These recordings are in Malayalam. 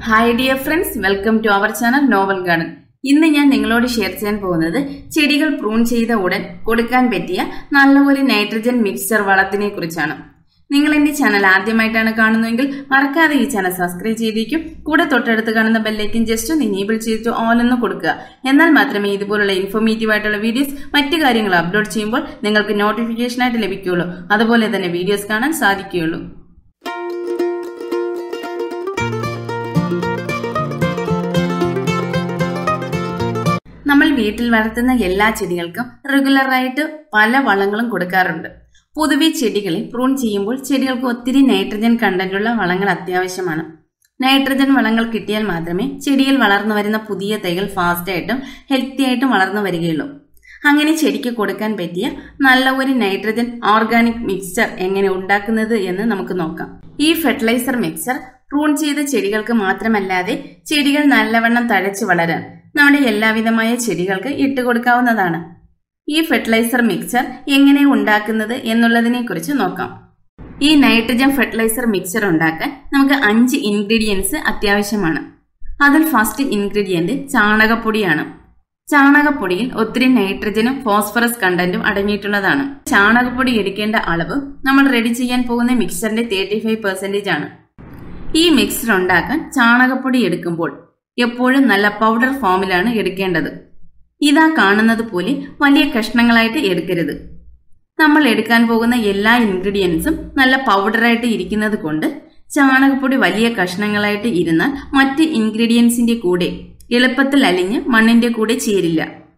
hi dear friends welcome to our channel novel garden ഇന്ന് ഞാൻ നിങ്ങളോട് ഷെയർ ചെയ്യാൻ പോകുന്നത് ചെടികൾ പ്രൂൺ ചെയ്ത ഉടൻ കൊടുക്കാൻ പറ്റിയ നല്ല ഒരു നൈട്രജൻ മിക്സ്ചർ വളത്തിനെ കുറിച്ചാണ് നിങ്ങൾ എന്റെ ചാനൽ ആദ്യമായിട്ടാണ് കാണുന്നതെങ്കിൽ മറക്കാതെ ഈ ചാനൽ സബ്സ്ക്രൈബ് ചെയ്തേക്കും കൂടെ തൊട്ടടുത്ത് കാണുന്ന ബെല്ലൈക്കൻ ജസ്റ്റ് ഒന്ന് ഇനേബിൾ ചെയ്തിട്ട് ഓൾ എന്ന് കൊടുക്കുക എന്നാൽ മാത്രമേ ഇതുപോലുള്ള ഇൻഫോർമേറ്റീവ് ആയിട്ടുള്ള വീഡിയോസ് മറ്റു കാര്യങ്ങൾ അപ്ലോഡ് ചെയ്യുമ്പോൾ നിങ്ങൾക്ക് നോട്ടിഫിക്കേഷൻ ആയിട്ട് ലഭിക്കുകയുള്ളൂ അതുപോലെ തന്നെ വീഡിയോസ് കാണാൻ സാധിക്കുകയുള്ളൂ നമ്മൾ വീട്ടിൽ വളർത്തുന്ന എല്ലാ ചെടികൾക്കും റെഗുലറായിട്ട് പല വളങ്ങളും കൊടുക്കാറുണ്ട് പൊതുവെ ചെടികളെ പ്രൂൺ ചെയ്യുമ്പോൾ ചെടികൾക്ക് ഒത്തിരി നൈട്രജൻ കണ്ടന്റുള്ള വളങ്ങൾ അത്യാവശ്യമാണ് നൈട്രജൻ വളങ്ങൾ കിട്ടിയാൽ മാത്രമേ ചെടിയിൽ വളർന്നു വരുന്ന പുതിയ തൈകൾ ഫാസ്റ്റായിട്ടും ഹെൽത്തി ആയിട്ടും വളർന്നു വരികയുള്ളൂ അങ്ങനെ ചെടിക്ക് കൊടുക്കാൻ പറ്റിയ നല്ല ഒരു നൈട്രജൻ ഓർഗാനിക് മിക്സ്ചർ എങ്ങനെ ഉണ്ടാക്കുന്നത് എന്ന് നമുക്ക് നോക്കാം ഈ ഫെർട്ടിലൈസർ മിക്സ്ചർ പ്രൂൺ ചെയ്ത ചെടികൾക്ക് മാത്രമല്ലാതെ ചെടികൾ നല്ലവണ്ണം തഴച്ചു വളരാൻ നമ്മുടെ എല്ലാവിധമായ ചെടികൾക്ക് ഇട്ടുകൊടുക്കാവുന്നതാണ് ഈ ഫെർട്ടിലൈസർ മിക്സ്ചർ എങ്ങനെ ഉണ്ടാക്കുന്നത് എന്നുള്ളതിനെ കുറിച്ച് നോക്കാം ഈ നൈട്രജൻ ഫെർട്ടിലൈസർ മിക്സ്ചർ ഉണ്ടാക്കാൻ നമുക്ക് അഞ്ച് ഇൻഗ്രീഡിയൻസ് അത്യാവശ്യമാണ് അതിൽ ഫസ്റ്റ് ഇൻഗ്രീഡിയന്റ് ചാണകപ്പൊടിയാണ് ചാണകപ്പൊടിയിൽ ഒത്തിരി നൈട്രജനും ഫോസ്ഫറസ് കണ്ടന്റും അടങ്ങിയിട്ടുള്ളതാണ് ചാണകപ്പൊടി എടുക്കേണ്ട അളവ് നമ്മൾ റെഡി ചെയ്യാൻ പോകുന്ന മിക്സറിന്റെ തേർട്ടി ഫൈവ് പെർസെന്റേജ് ആണ് ഈ മിക്സർ ഉണ്ടാക്കാൻ ചാണകപ്പൊടി എടുക്കുമ്പോൾ എപ്പോഴും നല്ല പൗഡർ ഫോമിലാണ് എടുക്കേണ്ടത് ഇതാ കാണുന്നത് പോലെ വലിയ കഷ്ണങ്ങളായിട്ട് എടുക്കരുത് നമ്മൾ എടുക്കാൻ പോകുന്ന എല്ലാ ഇൻഗ്രീഡിയൻസും നല്ല പൗഡറായിട്ട് ഇരിക്കുന്നത് കൊണ്ട് ചാണകപ്പൊടി വലിയ കഷ്ണങ്ങളായിട്ട് ഇരുന്നാൽ മറ്റ് ഇൻഗ്രീഡിയൻസിന്റെ കൂടെ എളുപ്പത്തിൽ അലിഞ്ഞ് മണ്ണിന്റെ കൂടെ ചേരില്ല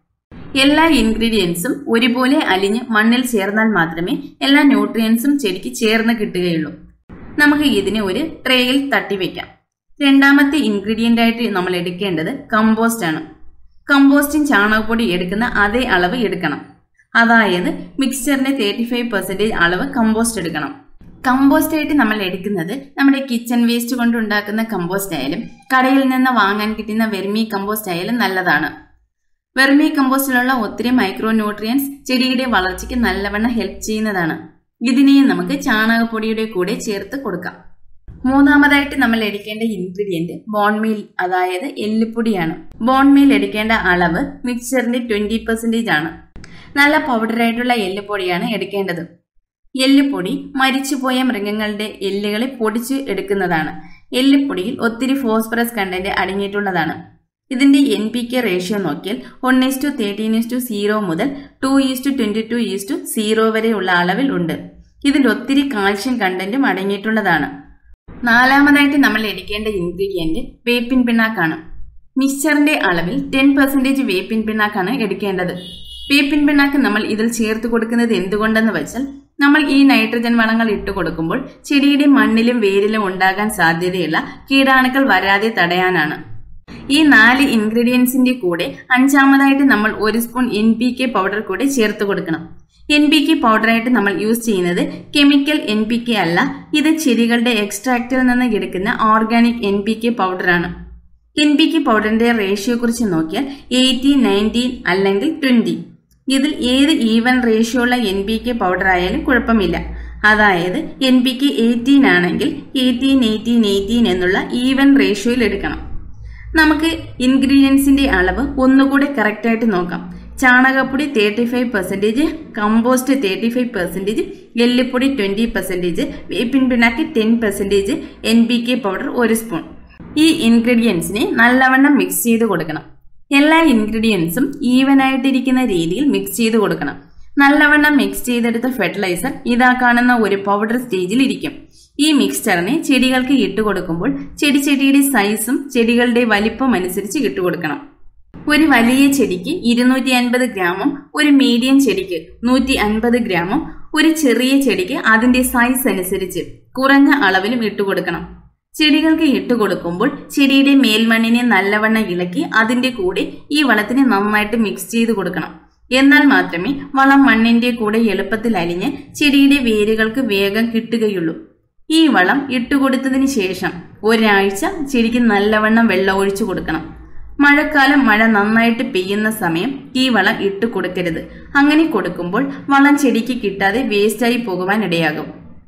എല്ലാ ഇൻഗ്രീഡിയൻസും ഒരുപോലെ അലിഞ്ഞ് മണ്ണിൽ ചേർന്നാൽ മാത്രമേ എല്ലാ ന്യൂട്രിയൻസും ചെടിക്ക് ചേർന്ന് കിട്ടുകയുള്ളൂ നമുക്ക് ഇതിനെ ഒരു ട്രേയിൽ തട്ടിവെക്കാം രണ്ടാമത്തെ ഇൻഗ്രീഡിയന്റ് ആയിട്ട് നമ്മൾ എടുക്കേണ്ടത് കമ്പോസ്റ്റ് ആണ് കമ്പോസ്റ്റും ചാണകപ്പൊടി എടുക്കുന്ന അതേ അളവ് എടുക്കണം അതായത് മിക്സ്ചറിന്റെ തേർട്ടി ഫൈവ് പെർസെന്റേജ് അളവ് കമ്പോസ്റ്റ് എടുക്കണം കമ്പോസ്റ്റ് ആയിട്ട് നമ്മൾ എടുക്കുന്നത് നമ്മുടെ കിച്ചൺ വേസ്റ്റ് കൊണ്ട് ഉണ്ടാക്കുന്ന കമ്പോസ്റ്റ് ആയാലും കടയിൽ നിന്ന് വാങ്ങാൻ കിട്ടുന്ന വെർമി കമ്പോസ്റ്റ് ആയാലും നല്ലതാണ് വെർമി കമ്പോസ്റ്റിലുള്ള ഒത്തിരി മൈക്രോ ന്യൂട്രിയൻസ് ചെടിയുടെ വളർച്ചയ്ക്ക് നല്ലവണ്ണം ഹെൽപ്പ് ചെയ്യുന്നതാണ് ഇതിനെയും നമുക്ക് ചാണകപ്പൊടിയുടെ കൂടെ ചേർത്ത് കൊടുക്കാം മൂന്നാമതായിട്ട് നമ്മൾ എടുക്കേണ്ട ഇൻഗ്രീഡിയന്റ് ബോൺമീൽ അതായത് എല്ലുപൊടിയാണ് ബോൺമീൽ എടുക്കേണ്ട അളവ് മിക്സറിന്റെ ട്വന്റി പെർസെന്റേജ് ആണ് നല്ല പൗഡറായിട്ടുള്ള എല്ലുപൊടിയാണ് എടുക്കേണ്ടത് എല്ലുപൊടി മരിച്ചുപോയ മൃഗങ്ങളുടെ എല്ലുകളെ പൊടിച്ച് എടുക്കുന്നതാണ് എല്ലുപൊടിയിൽ ഒത്തിരി ഫോസ്ഫറസ് കണ്ടന്റ് അടങ്ങിയിട്ടുള്ളതാണ് ഇതിന്റെ എൻ പി കെ റേഷ്യോ നോക്കിയാൽ one is to thirteen is to zero മുതൽ two is to twenty two is to zero വരെയുള്ള അളവിൽ ഉണ്ട് ഇതിൽ ഒത്തിരി കാൽഷ്യം കണ്ടന്റും അടങ്ങിയിട്ടുള്ളതാണ് നാലാമതായിട്ട് നമ്മൾ എടുക്കേണ്ട ഇൻഗ്രീഡിയന്റ് വേപ്പിൻ പിണ്ണാക്കാണ് മിക്സ്ചറിന്റെ അളവിൽ ടെൻ പെർസെന്റേജ് വേപ്പിൻ പിണ്ണാക്കാണ് എടുക്കേണ്ടത് വേപ്പിൻ പിണ്ണാക്ക് നമ്മൾ ഇതിൽ ചേർത്ത് കൊടുക്കുന്നത് എന്തുകൊണ്ടെന്ന് വെച്ചാൽ നമ്മൾ ഈ നൈട്രജൻ വളങ്ങൾ ഇട്ട് കൊടുക്കുമ്പോൾ ചെടിയുടെ മണ്ണിലും വേരിലും ഉണ്ടാകാൻ സാധ്യതയുള്ള കീടാണുക്കൾ വരാതെ തടയാനാണ് ഈ നാല് ഇൻഗ്രീഡിയൻസിന്റെ കൂടെ അഞ്ചാമതായിട്ട് നമ്മൾ ഒരു spoon N P K powder കൂടെ ചേർത്ത് കൊടുക്കണം എൻ പി കെ പൗഡറായിട്ട് നമ്മൾ യൂസ് ചെയ്യുന്നത് കെമിക്കൽ എൻ പി കെ അല്ല ഇത് ചെടികളുടെ എക്സ്ട്രാക്റ്റിൽ നിന്ന് എടുക്കുന്ന ഓർഗാനിക് എൻ പി കെ പൗഡറാണ് എൻ പി കെ പൗഡറിന്റെ റേഷ്യോ കുറിച്ച് നോക്കിയാൽ എയ്റ്റീൻ നയൻറ്റീൻ അല്ലെങ്കിൽ ട്വന്റി ഇതിൽ ഏത് ഈവൻ റേഷ്യോ ഉള്ള എൻ പി കെ പൗഡർ ആയാലും കുഴപ്പമില്ല അതായത് എൻ പി കെ എയ്റ്റീൻ ആണെങ്കിൽ എയ്റ്റീൻ എയ്റ്റീൻ എയ്റ്റീൻ എന്നുള്ള ഈവൻ റേഷ്യോയിൽ എടുക്കണം നമുക്ക് ഇൻഗ്രീഡിയൻസിന്റെ അളവ് ഒന്നുകൂടെ കറക്റ്റ് ആയിട്ട് നോക്കാം ചാണകപ്പൊടി thirty five percentage compost thirty five percentage എല്ലുപ്പൊടി ട്വന്റി പെർസെൻറ്റേജ് വേപ്പിൻ പിണ്ണാക്ക് ten percentage N P K powder ഒരു സ്പൂൺ ഈ ഇൻഗ്രീഡിയൻസിനെ നല്ലവണ്ണം മിക്സ് ചെയ്ത് കൊടുക്കണം എല്ലാ ഇൻഗ്രീഡിയൻസും ഈവൻ ആയിട്ടിരിക്കുന്ന രീതിയിൽ മിക്സ് ചെയ്ത് കൊടുക്കണം നല്ലവണ്ണം മിക്സ് ചെയ്തെടുത്ത ഫെർട്ടിലൈസർ ഇതാ കാണുന്ന ഒരു പൗഡർ സ്റ്റേജിൽ ഇരിക്കും ഈ മിക്സ്ചറിനെ ചെടികൾക്ക് ഇട്ടുകൊടുക്കുമ്പോൾ ചെടി ചെടിയുടെ സൈസും ചെടികളുടെ വലിപ്പം അനുസരിച്ച് ഇട്ടുകൊടുക്കണം ഒരു വലിയ ചെടിക്ക് ഇരുന്നൂറ്റി അൻപത് ഗ്രാമും ഒരു മീഡിയം ചെടിക്ക് നൂറ്റി അൻപത് ഗ്രാമും ഒരു ചെറിയ ചെടിക്ക് അതിന്റെ സൈസ് അനുസരിച്ച് കുറഞ്ഞ അളവിലും ഇട്ടുകൊടുക്കണം ചെടികൾക്ക് ഇട്ടുകൊടുക്കുമ്പോൾ ചെടിയുടെ മേൽമണ്ണിനെ നല്ലവണ്ണം ഇളക്കി അതിന്റെ കൂടെ ഈ വളത്തിനെ നന്നായിട്ട് മിക്സ് ചെയ്ത് കൊടുക്കണം എന്നാൽ മാത്രമേ വളം മണ്ണിന്റെ കൂടെ എളുപ്പത്തിൽ അലിഞ്ഞ് ചെടിയുടെ വേരുകൾക്ക് വേഗം കിട്ടുകയുള്ളൂ ഈ വളം ഇട്ടുകൊടുത്തതിന് ശേഷം ഒരാഴ്ച ചെടിക്ക് നല്ലവണ്ണം വെള്ളം ഒഴിച്ചു കൊടുക്കണം മഴക്കാലം മഴ നന്നായിട്ട് പെയ്യുന്ന സമയം ഈ വളം ഇട്ട് കൊടുക്കരുത് അങ്ങനെ കൊടുക്കുമ്പോൾ വളം ചെടിക്ക് കിട്ടാതെ വേസ്റ്റായി പോകുവാൻ ഇടയാകും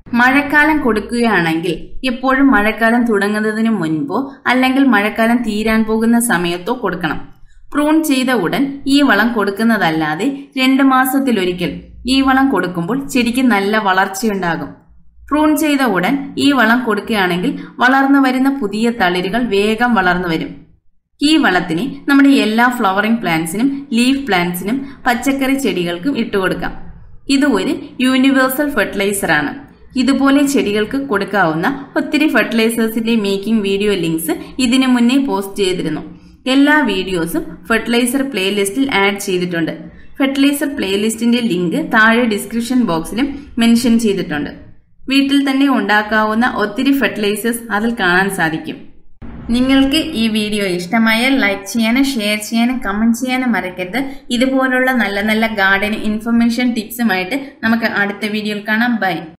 മഴക്കാലം കൊടുക്കുകയാണെങ്കിൽ എപ്പോഴും മഴക്കാലം തുടങ്ങുന്നതിന് മുൻപോ അല്ലെങ്കിൽ മഴക്കാലം തീരാൻ പോകുന്ന സമയത്തോ കൊടുക്കണം പ്രൂൺ ചെയ്ത ഉടൻ ഈ വളം കൊടുക്കുന്നതല്ലാതെ രണ്ട് മാസത്തിലൊരിക്കൽ ഈ വളം കൊടുക്കുമ്പോൾ ചെടിക്ക് നല്ല വളർച്ചയുണ്ടാകും പ്രൂൺ ചെയ്ത ഉടൻ ഈ വളം കൊടുക്കുകയാണെങ്കിൽ വളർന്നു വരുന്ന പുതിയ തളിരുകൾ വേഗം വളർന്നു വരും ഈ വളത്തിന് നമ്മുടെ എല്ലാ ഫ്ലവറിംഗ് പ്ലാന്റ്സിനും ലീഫ് പ്ലാന്റ്സിനും പച്ചക്കറി ചെടികൾക്കും ഇട്ടുകൊടുക്കാം ഇത് ഒരു യൂണിവേഴ്സൽ ഫെർട്ടിലൈസർ ആണ് ഇതുപോലെ ചെടികൾക്ക് കൊടുക്കാവുന്ന ഒത്തിരി ഫെർട്ടിലൈസേഴ്സിന്റെ മേക്കിംഗ് വീഡിയോ ലിങ്ക്സ് ഇതിനു മുന്നേ പോസ്റ്റ് ചെയ്തിരുന്നു എല്ലാ വീഡിയോസും ഫെർട്ടിലൈസർ പ്ലേലിസ്റ്റിൽ ആഡ് ചെയ്തിട്ടുണ്ട് ഫെർട്ടിലൈസർ പ്ലേലിസ്റ്റിന്റെ ലിങ്ക് താഴെ ഡിസ്ക്രിപ്ഷൻ ബോക്സിലും മെൻഷൻ ചെയ്തിട്ടുണ്ട് വീട്ടിൽ തന്നെ ഉണ്ടാക്കാവുന്ന ഒത്തിരി ഫെർട്ടിലൈസേഴ്സ് അതിൽ കാണാൻ സാധിക്കും നിങ്ങൾക്ക് ഈ വീഡിയോ ഇഷ്ടമായാൽ ലൈക്ക് ചെയ്യാനും ഷെയർ ചെയ്യാനും കമന്റ് ചെയ്യാനും മറക്കരുത് ഇതുപോലുള്ള നല്ല നല്ല ഗാർഡൻ ഇൻഫർമേഷൻ ടിപ്സുമായിട്ട് നമുക്ക് അടുത്ത വീഡിയോയിൽ കാണാം ബൈ